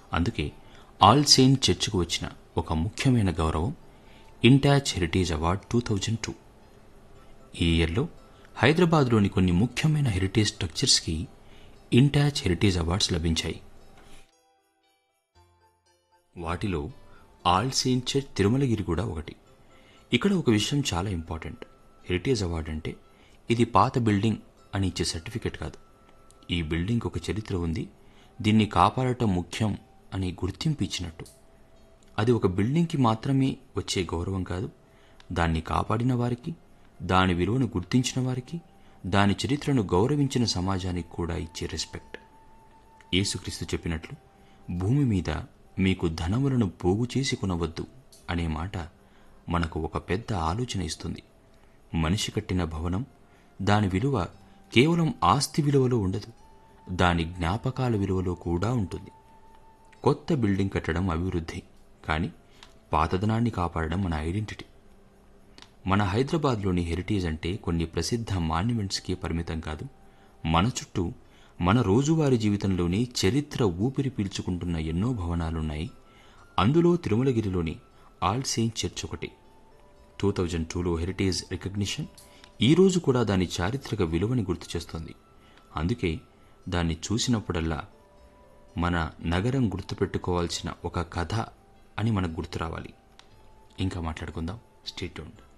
అందుకే all Saint చర్చ్కు వచ్చిన ఒక ముఖ్యమైన గౌరవం INTACH heritage award two thousand two ఈ ఇయర్లో హైదరాబాద్లోని కొన్ని ముఖ్యమైన హెరిటేజ్ స్ట్రక్చర్స్కి ఇంటాచ్ హెరిటేజ్ అవార్డ్స్ లభించాయి వాటిలో ఆల్ సెయింట్ చర్చ్ తిరుమలగిరి కూడా ఒకటి ఇక్కడ ఒక విషయం చాలా ఇంపార్టెంట్ హెరిటేజ్ అవార్డ్ అంటే ఇది పాత బిల్డింగ్ అని ఇచ్చే సర్టిఫికెట్ కాదు ఈ బిల్డింగ్ ఒక చరిత్ర ఉంది దీన్ని కాపాడటం ముఖ్యం అని గుర్తింపు ఇచ్చినట్టు అది ఒక బిల్డింగ్కి మాత్రమే వచ్చే గౌరవం కాదు దాన్ని కాపాడిన వారికి దాని విలువను గుర్తించిన వారికి దాని చరిత్రను గౌరవించిన సమాజానికి కూడా ఇచ్చే రెస్పెక్ట్ యేసుక్రీస్తు చెప్పినట్లు భూమి మీద మీకు ధనములను పోగు చేసి కొనవద్దు అనే మాట మనకు ఒక పెద్ద ఆలోచన ఇస్తుంది మనిషి కట్టిన భవనం దాని విలువ కేవలం ఆస్తి విలువలో ఉండదు దాని జ్ఞాపకాల విలువలో కూడా ఉంటుంది కొత్త బిల్డింగ్ కట్టడం అభివృద్ధి కానీ పాతదనాన్ని కాపాడడం మన ఐడెంటిటీ మన హైదరాబాద్లోని హెరిటేజ్ అంటే కొన్ని ప్రసిద్ధ మాన్యుమెంట్స్కే పరిమితం కాదు మన చుట్టూ మన రోజువారీ జీవితంలోని చరిత్ర ఊపిరి పీల్చుకుంటున్న ఎన్నో భవనాలున్నాయి అందులో తిరుమలగిరిలోని ఆల్ సెయింట్ చర్చ్ ఒకటి టూ థౌజండ్ టూలో హెరిటేజ్ రికగ్నిషన్ ఈ రోజు కూడా దాని చారిత్రక విలువని గుర్తు చేస్తోంది అందుకే దాన్ని చూసినప్పుడల్లా మన నగరం గుర్తుపెట్టుకోవాల్సిన ఒక కథ అని మనకు గుర్తు రావాలి ఇంకా మాట్లాడుకుందాం స్టేట్